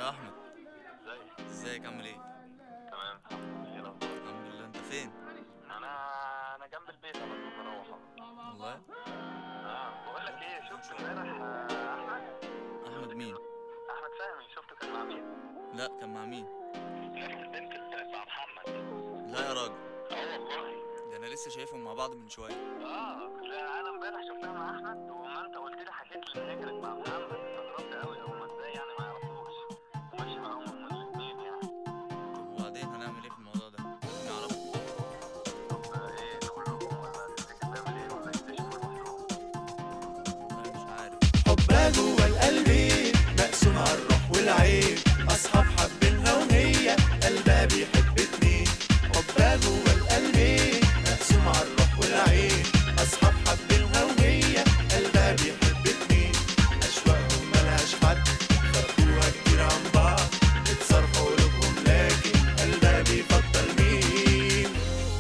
احمد ازيك ازيك عامل ايه تمام الحمد لله ايه الاخبار الحمد لله انت فين انا انا جنب البيت على طول بروح أهو. والله اه بقول لك ايه شفت امبارح آه، احمد احمد مين احمد فهمي شفته كان مع مين لا كان مع مين نفس البنت بتاعت مع محمد لا يا راجل اه والله ده انا لسه شايفهم مع بعض من شويه اه لا انا امبارح شفتها مع احمد وما انت قلت لي حكيت لي ان هي كانت مع محمد استغربت قوي هما ازاي يعني ما يعرفوش وماشي معاهم هما الاثنين يعني طب وبعدين هنعمل ايه في الموضوع ده نعرفه طب آه، ايه تقول لهم ولا تفتكر تعمل ايه ولا يكتشفوا لوحدهم والله مش عارف حبها جوا القلب مقسوم على الروح والعين اصحاب حابينها وهي قلبها بيحب اتنين حبها جوا القلب مقسوم على الروح والعين اصحاب حابينها وهي قلبها بيحب اتنين اشواقهم ملهاش حد خرجوها كتير عن بعض اتصرفوا قلوبهم لكن قلبها بيفضل مين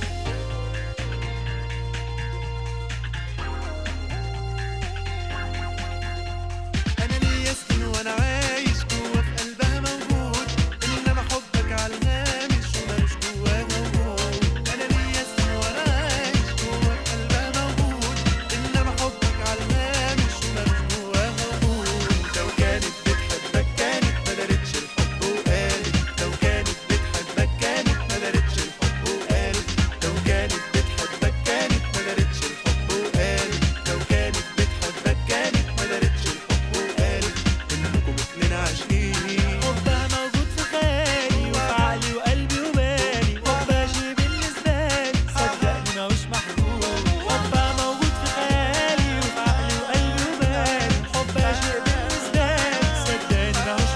انا ليا سنين وانا عايش جوا في قلبها موجود انما حبك على الهامش ومالوش جواها وجود انا ليا سنين وانا عايش جوا في قلبها موجود انما حبك على الهامش ومالوش جواها وجود لو كانت بتحبك كانت ما دارتش الحب وقالت لو كانت بتحبك كانت ما دارتش الحب وقالت لو كانت بتحبك كانت ما دارتش الحب وقالت لو كانت بتحبك كانت ما دارتش الحب وقالت انكم اتنين عاشقين حبها موجود في خيالي وفي عقلي وقلبي وبالي حبها شي بالنسبة لي صدقني ماهوش محدود حبها موجود في خيالي وفي عقلي وقلبي وبالي حبها شي بالنسبة لي صدقني ماهوش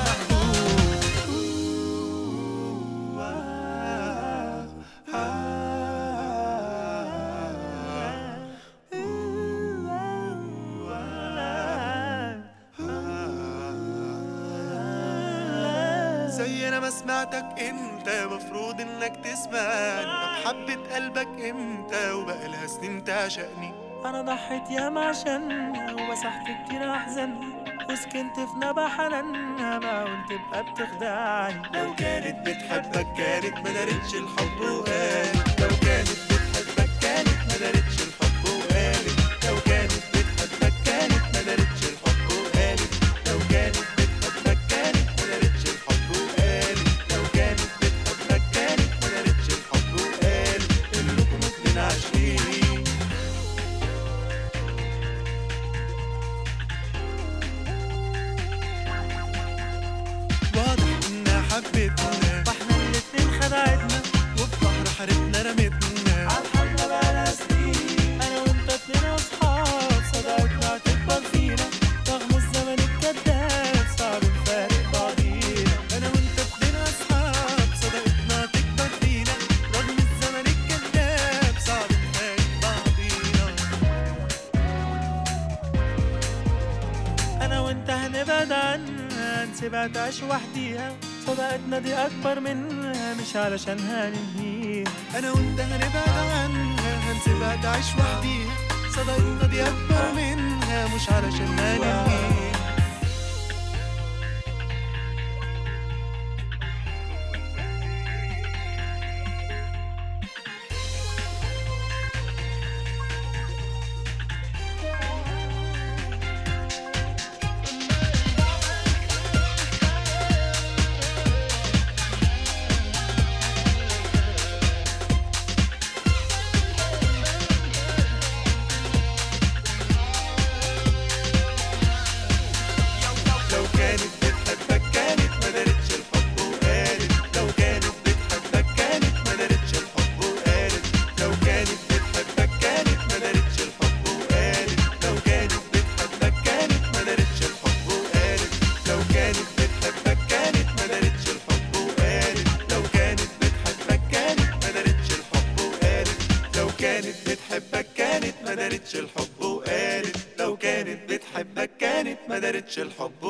محدود زي انا ما سمعتك انت مفروض انك تسمعني طب حبة قلبك امتى وبقالها سنين تعشقني انا ضحيت ياما عشانها ومسحت كتير احزانها وسكنت في نبع حنانها معقول تبقى بتخدعني لو كانت بتحبك كانت ما دارتش الحب وقالت لو كانت بتحبك كانت ما دارتش الحب وقالت لو كانت بتحبك كانت ما دارتش الحب وقالت لو كانت بتحبك كانت ما دارتش الحب وقالت لو كانت بتحبك كانت ما دارتش الحب وقالت انكم اتنين عاشقين واضح انها حبتنا واحنا الاتنين خدعتنا وفي بحر حارتنا رمتنا عالحالنا بقالها سنين انا وانت اتنين اصحاب صداقتنا هتكبر فينا رغم الزمن الكداب صعب نفارق بعضينا انا وانت اتنين اصحاب صداقتنا تكبر فينا رغم الزمن الكذاب صعب نفارق بعضينا انا وانت هنبعد عنها نسيبها تعيش وحديها صداقتنا دي اكبر منها مش علشانها ننهيها انا وانت هنبعد عنها هنسيبها تعيش وحديها صداقتنا دي اكبر منها مش علشان ننهيها لو كانت بتحبك كانت ما دارتش الحب وقالت لو كانت بتحبك كانت ما دارتش الحب وقالت لو كانت بتحبك كانت ما دارتش الحب وقالت لو كانت بتحبك كانت ما دارتش الحب وقالت لو كانت بتحبك كانت ما دارتش الحب وقالت لو كانت بتحبك كانت ما دارتش الحب وقالت لو كانت بتحبك كانت ما دارتش الحب وقالت لو كانت بتحبك كانت ما دارتش الحب